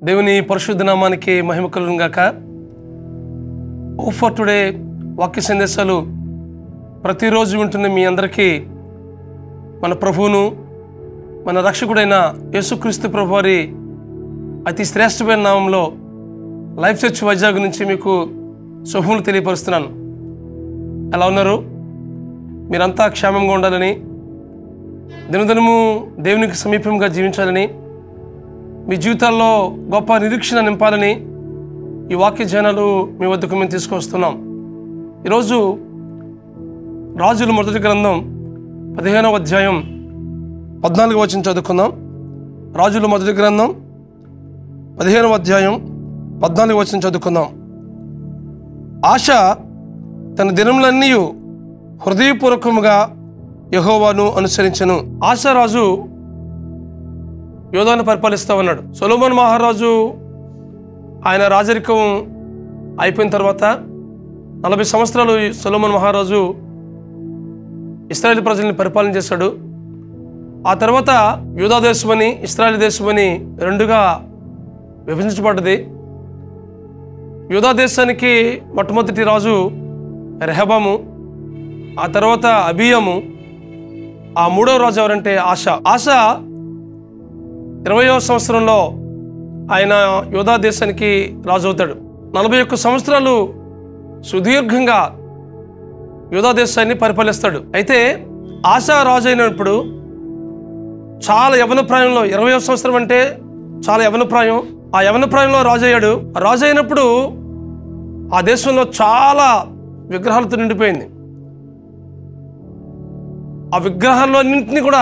దేవుని పరిశుద్ధ నామానికి మహిమ కలుగును గాక ఫర్ టుడే వాక్య సందేశాలు ప్రతిరోజు వింటున్న మీ అందరికీ మన ప్రభువును మన రక్షకుడైన యేసుక్రీస్తు ప్రభు వారి అతి శ్రేష్టమైన నామంలో లైఫ్ చర్చ్ వైజాగ్ నుంచి మీకు శుభములు తెలియపరుస్తున్నాను ఎలా ఉన్నారు మీరంతా క్షేమంగా ఉండాలని దినదినము దేవునికి సమీపంగా జీవించాలని మీ జీవితాల్లో గొప్ప నిరీక్షణ నింపాలని ఈ వాక్య జనాలు మీ వద్దకు మేము తీసుకొస్తున్నాం ఈరోజు రాజుల మొదటి గ్రంథం పదిహేనవ అధ్యాయం పద్నాలుగు వచ్చిన చదువుకుందాం రాజుల మొదటి గ్రంథం పదిహేనవ అధ్యాయం పద్నాలుగు వచ్చిన చదువుకుందాం ఆశ తన దినములన్నీ హృదయపూర్వకముగా యహోవాను అనుసరించను ఆశారాజు యోధాను పరిపాలిస్తా ఉన్నాడు సొలోమన్ మహారాజు ఆయన రాజరికం అయిపోయిన తర్వాత నలభై సంవత్సరాలు ఈ సొలోమన్ మహారాజు ఇస్రాయేల్ ప్రజల్ని పరిపాలన చేశాడు ఆ తర్వాత యూదా దేశమని ఇస్రాయేల్ దేశమని రెండుగా విభజించబడ్డది యూదా దేశానికి మొట్టమొదటి రాజు రెహబాము ఆ తర్వాత అబియము ఆ మూడవ రాజు ఎవరంటే ఆశ ఆశ ఇరవయో సంవత్సరంలో ఆయన యోధా దేశానికి రాజు అవుతాడు నలభై ఒక్క సంవత్సరాలు సుదీర్ఘంగా యోధా దేశాన్ని పరిపాలిస్తాడు అయితే ఆశ రాజు అయినప్పుడు చాలా యవన ప్రాయంలో ఇరవయో సంవత్సరం అంటే చాలా యవన ప్రాయం ఆ యవన ప్రాయంలో రాజు అయ్యాడు రాజు అయినప్పుడు ఆ దేశంలో చాలా విగ్రహాలతో నిండిపోయింది ఆ విగ్రహాల్లో అన్నింటినీ కూడా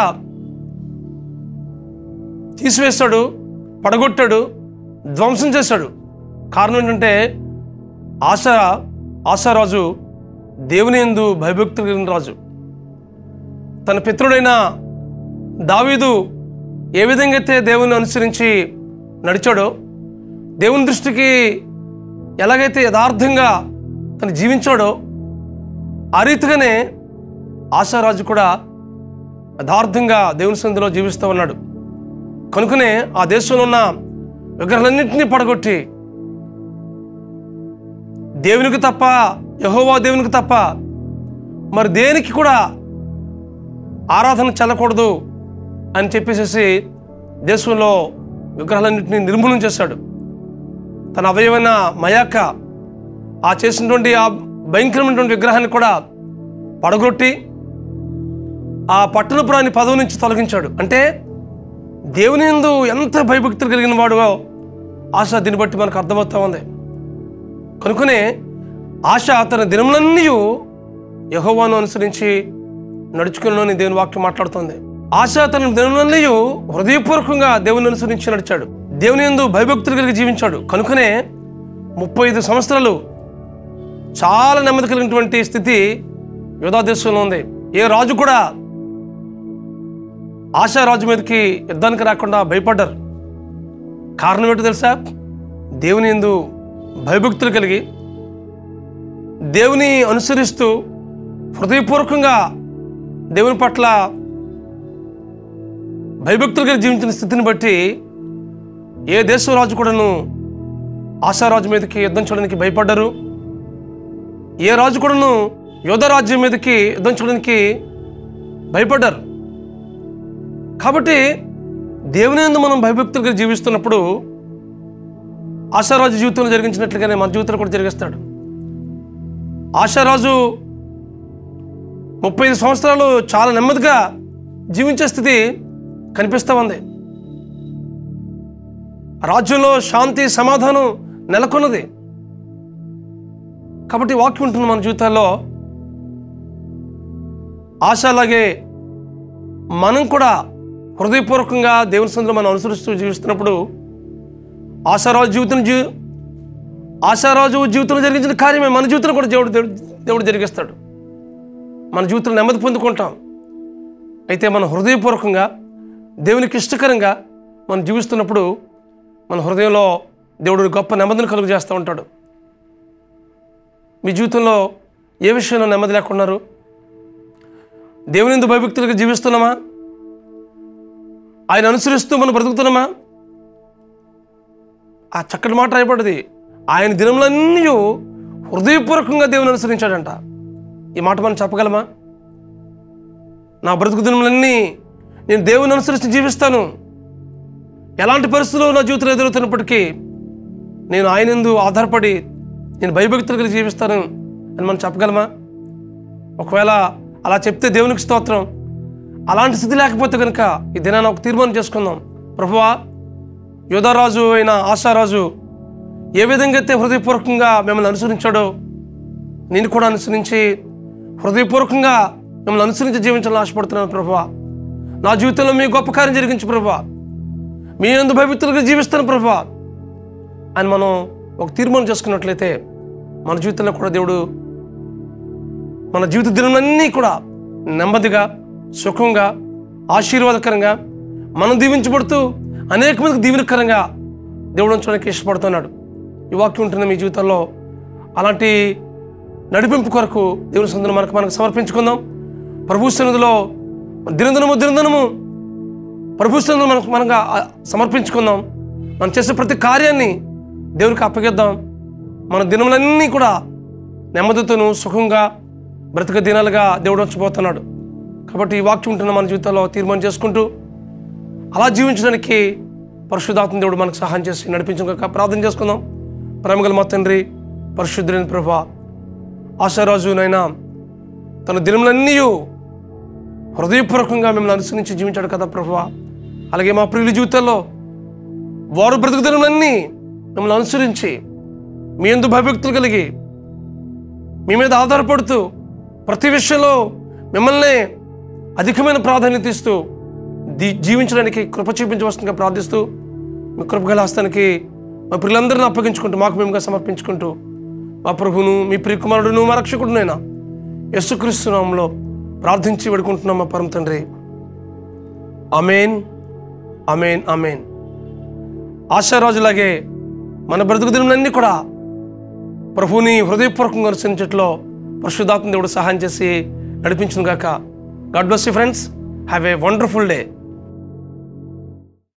తీసివేశాడు పడగొట్టాడు ధ్వంసం చేశాడు కారణం ఏంటంటే ఆశ ఆశారాజు దేవుని ఎందు భయభక్తులు కలిగిన రాజు తన పితృడైన దావీదు ఏ విధంగా అయితే దేవుని అనుసరించి నడిచాడో దేవుని దృష్టికి ఎలాగైతే యథార్థంగా తను జీవించాడో ఆ రీతిగానే ఆశారాజు కూడా యథార్థంగా దేవుని సంధిలో జీవిస్తూ ఉన్నాడు కనుకనే ఆ దేశంలో ఉన్న విగ్రహాలన్నింటినీ పడగొట్టి దేవునికి తప్ప యహోవా దేవునికి తప్ప మరి దేనికి కూడా ఆరాధన చెల్లకూడదు అని చెప్పేసేసి దేశంలో విగ్రహాలన్నింటినీ నిర్మూలన చేశాడు తన అవయవైన మయాక ఆ చేసినటువంటి ఆ భయంకరమైనటువంటి విగ్రహాన్ని కూడా పడగొట్టి ఆ పట్టణ ప్రాణి పదవి నుంచి తొలగించాడు అంటే దేవుని ఎందు ఎంత భయభక్తులు కలిగిన వాడుగో ఆశ దీన్ని బట్టి మనకు అర్థమవుతా ఉంది కనుకనే ఆశ తన దినములన్నీ యహోవాను అనుసరించి నడుచుకుని దేవుని వాక్యం మాట్లాడుతుంది ఆశ తన దినములన్నీ హృదయపూర్వకంగా దేవుని అనుసరించి నడిచాడు దేవుని ఎందు భయభక్తులు కలిగి జీవించాడు కనుకనే ముప్పై ఐదు సంవత్సరాలు చాలా నెమ్మది కలిగినటువంటి స్థితి యోధా దేశంలో ఉంది ఏ రాజు కూడా ఆశారాజు మీదకి యుద్ధానికి రాకుండా భయపడ్డారు కారణం ఏంటో తెలుసా దేవుని ఎందు భయభక్తులు కలిగి దేవుని అనుసరిస్తూ హృదయపూర్వకంగా దేవుని పట్ల భయభక్తులు కలిగి జీవించిన స్థితిని బట్టి ఏ దేశం రాజు కూడాను ఆశారాజు మీదకి యుద్ధం చేయడానికి భయపడ్డారు ఏ రాజు కూడాను యోధ రాజ్యం మీదకి యుద్ధం చేయడానికి భయపడ్డారు కాబట్టి దేవుని ఎందు మనం భయభక్తులుగా జీవిస్తున్నప్పుడు ఆశారాజు జీవితంలో జరిగించినట్లుగానే మన జీవితంలో కూడా జరిగిస్తాడు ఆశారాజు ముప్పై ఐదు సంవత్సరాలు చాలా నెమ్మదిగా జీవించే స్థితి కనిపిస్తూ ఉంది రాజ్యంలో శాంతి సమాధానం నెలకొన్నది కాబట్టి వాక్యం ఉంటుంది మన జీవితాల్లో ఆశ అలాగే మనం కూడా హృదయపూర్వకంగా దేవుని సందులో మనం అనుసరిస్తూ జీవిస్తున్నప్పుడు ఆశారాజు జీవితం జీ ఆశారాజు జీవితంలో జరిగించిన కార్యమే మన జీవితంలో కూడా దేవుడు దేవుడు దేవుడు జరిగిస్తాడు మన జీవితంలో నెమ్మది పొందుకుంటాం అయితే మన హృదయపూర్వకంగా దేవునికి ఇష్టకరంగా మనం జీవిస్తున్నప్పుడు మన హృదయంలో దేవుడు గొప్ప నెమ్మదిని కలుగు చేస్తూ ఉంటాడు మీ జీవితంలో ఏ విషయంలో నెమ్మది లేకున్నారు దేవుని ఎందు భయభక్తులుగా జీవిస్తున్నామా ఆయన అనుసరిస్తూ మనం బ్రతుకుతున్నామా ఆ చక్కటి మాట రాయబడ్డది ఆయన దినములన్నీ హృదయపూర్వకంగా దేవుని అనుసరించాడంట ఈ మాట మనం చెప్పగలమా నా బ్రతుకు దినములన్నీ నేను దేవుని అనుసరించి జీవిస్తాను ఎలాంటి పరిస్థితుల్లో నా జీవితంలో ఎదురవుతున్నప్పటికీ నేను ఆయన ఎందు ఆధారపడి నేను భయభక్తులు కలిగి జీవిస్తాను అని మనం చెప్పగలమా ఒకవేళ అలా చెప్తే దేవునికి స్తోత్రం అలాంటి స్థితి లేకపోతే కనుక ఈ దినాన్ని ఒక తీర్మానం చేసుకుందాం ప్రభువా యోధారాజు అయిన ఆశారాజు ఏ విధంగా అయితే హృదయపూర్వకంగా మిమ్మల్ని అనుసరించాడో నేను కూడా అనుసరించి హృదయపూర్వకంగా మిమ్మల్ని అనుసరించి జీవించాలని ఆశపడుతున్నాను ప్రభువా నా జీవితంలో మీ గొప్ప కార్యం జరిగించు ప్రభువా మీ ఎందు భయభక్తులుగా జీవిస్తాను ప్రభువా అని మనం ఒక తీర్మానం చేసుకున్నట్లయితే మన జీవితంలో కూడా దేవుడు మన జీవిత దినములన్నీ కూడా నెమ్మదిగా సుఖంగా ఆశీర్వాదకరంగా మనం దీవించబడుతూ అనేక మందికి దీవెనకరంగా దేవుడు ఉంచడానికి ఇష్టపడుతున్నాడు ఈ వాక్యం ఉంటున్న మీ జీవితంలో అలాంటి నడిపింపు కొరకు దేవుని సందును మనకు మనకు సమర్పించుకుందాం ప్రభు సన్నిధిలో దినదినము దినదినము ప్రభు సన్నిధిలో మనకు మనగా ఆ, సమర్పించుకుందాం మనం చేసే ప్రతి కార్యాన్ని దేవునికి అప్పగిద్దాం మన దినములన్నీ కూడా నెమ్మదితోనూ సుఖంగా బ్రతిక దినాలుగా దేవుడు ఉంచబోతున్నాడు కాబట్టి ఈ వాక్యం ఉంటున్న మన జీవితంలో తీర్మానం చేసుకుంటూ అలా జీవించడానికి పరిశుద్ధాత్మ దేవుడు మనకు సహాయం చేసి నడిపించుక ప్రార్థన చేసుకుందాం ప్రేమగల మా తండ్రి పరిశుద్ధులైన ప్రభా ఆశారాజునైనా తన దినములన్నీ హృదయపూర్వకంగా మిమ్మల్ని అనుసరించి జీవించాడు కదా ప్రభువా అలాగే మా ప్రియుల జీవితాల్లో వారు బ్రతుకు దినములన్నీ మిమ్మల్ని అనుసరించి మీ ఎందు భయభక్తులు కలిగి మీ మీద ఆధారపడుతూ ప్రతి విషయంలో మిమ్మల్ని అధికమైన ప్రాధాన్యత ఇస్తూ దీ జీవించడానికి కృప చూపించవలసిందిగా ప్రార్థిస్తూ మీ కృపగల హస్తానికి మా పిల్లలందరిని అప్పగించుకుంటూ మాకు మేముగా సమర్పించుకుంటూ మా ప్రభును మీ ప్రియకుమారుడును మా రక్షకుడునైనా యేసుక్రీస్తు నామంలో ప్రార్థించి వేడుకుంటున్నాం మా పరమ తండ్రి అమేన్ అమేన్ అమేన్ ఆశారాజులాగే మన బ్రతుకు దినములన్నీ కూడా ప్రభువుని హృదయపూర్వకంగా అనుసరించట్లో పరిశుద్ధాత్మ దేవుడు సహాయం చేసి నడిపించును గాక God bless you friends have a wonderful day